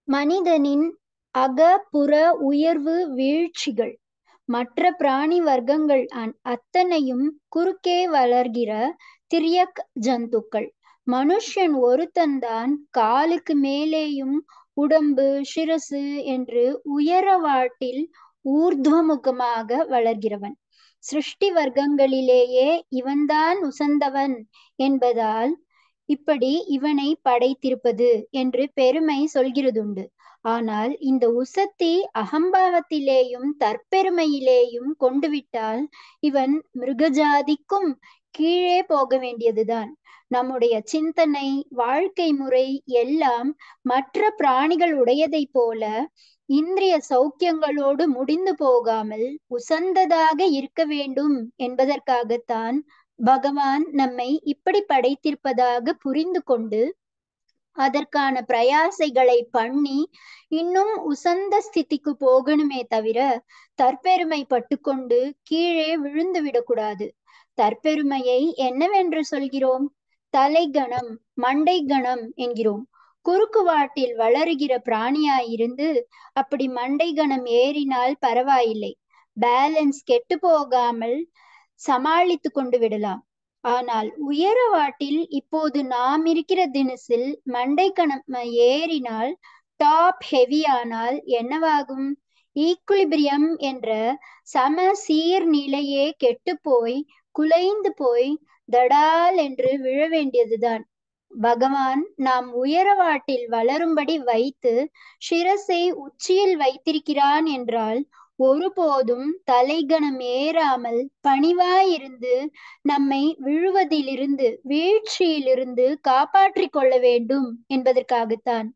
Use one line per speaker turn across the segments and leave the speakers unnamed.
மனிதனின் அக புற உயர்வு வீழ்ச்சிகள் மற்ற பிராணி வர்க்கங்கள் அத்தனையும் குறுக்கே வளர்கிற திரியக் ஜந்துக்கள் மனுஷன் ஒருத்தன்தான் காலுக்கு மேலேயும் உடம்பு சிரசு என்று உயரவாட்டில் ஊர்துவமுகமாக வளர்கிறவன் சிருஷ்டி வர்க்கங்களிலேயே இவன்தான் உசந்தவன் என்பதால் இப்படி இவனை படைத்திருப்பது என்று பெருமை சொல்கிறதுண்டு ஆனால் இந்த உசத்தி அகம்பாவத்திலேயும் தற்பெருமையிலேயும் கொண்டு விட்டால் இவன் மிருகஜாதிக்கும் கீழே போக வேண்டியதுதான் நம்முடைய சிந்தனை வாழ்க்கை முறை எல்லாம் மற்ற பிராணிகள் உடையதை போல இந்திரிய சௌக்கியங்களோடு முடிந்து போகாமல் உசந்ததாக இருக்க வேண்டும் என்பதற்காகத்தான் பகவான் நம்மை இப்படி படைத்திருப்பதாக புரிந்து கொண்டு அதற்கான பிரயாசைகளை பண்ணி இன்னும் உசந்த ஸ்திதிக்கு போகணுமே தவிர தற்பெருமை பட்டுக்கொண்டு கீழே விழுந்து விடக்கூடாது தற்பெருமையை என்னவென்று சொல்கிறோம் தலைகணம் மண்டை கணம் என்கிறோம் குறுக்கு வாட்டில் வளருகிற பிராணியாயிருந்து அப்படி மண்டை கணம் ஏறினால் பரவாயில்லை பேலன்ஸ் கெட்டு போகாமல் சமாளித்து கொண்டு விடலாம் ஆனால் உயர வாட்டில் இப்போது நாம் இருக்கிற தினசில் மண்டை கணம் ஏறினால் டாப் ஹெவியானால் என்னவாகும் ஈக்குலிபிரியம் என்ற சம சீர்நிலையே கெட்டு போய் குலைந்து போய் தடால் என்று விழ வேண்டியதுதான் பகவான் நாம் உயரவாட்டில் வளரும்படி வைத்து சிரசை உச்சியில் வைத்திருக்கிறான் என்றால் ஒருபோதும் தலைகணம் ஏறாமல் பணிவாயிருந்து நம்மை விழுவதிலிருந்து வீழ்ச்சியிலிருந்து காப்பாற்றிக் கொள்ள வேண்டும் என்பதற்காகத்தான்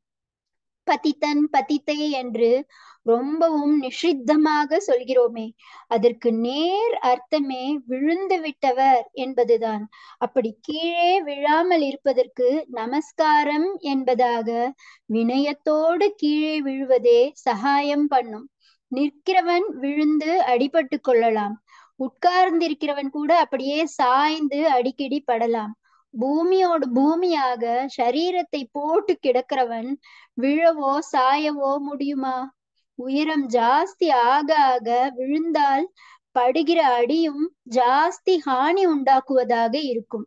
பதித்தன் பதித்தை என்று ரொம்பவும் நிஷித்தமாக சொல்கிறோமே அதற்கு நேர் அர்த்தமே விழுந்து விட்டவர் என்பதுதான் அப்படி கீழே விழாமல் இருப்பதற்கு நமஸ்காரம் என்பதாக வினயத்தோடு கீழே விழுவதே சகாயம் பண்ணும் நிற்கிறவன் விழுந்து அடிபட்டு கொள்ளலாம் உட்கார்ந்திருக்கிறவன் கூட அப்படியே சாய்ந்து அடிக்கடி படலாம் பூமியோடு பூமியாக சரீரத்தை போட்டு கிடக்கிறவன் விழவோ சாயவோ முடியுமா உயரம் ஜாஸ்தி ஆக ஆக விழுந்தால் படுகிற அடியும் ஜாஸ்தி ஹானி உண்டாக்குவதாக இருக்கும்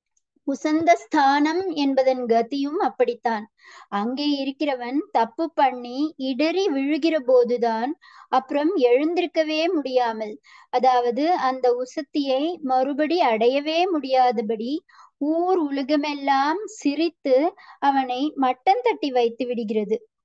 உசந்த ஸ்தானம் என்பதன் கதியும் அப்படித்தான் அங்கே இருக்கிறவன் தப்பு பண்ணி இடறி விழுகிற போதுதான் அப்புறம் எழுந்திருக்கவே முடியாமல் அதாவது அந்த உசத்தியை மறுபடி அடையவே முடியாதபடி ஊர் உலகமெல்லாம் சிரித்து அவனை மட்டம் தட்டி வைத்து விடுகிறது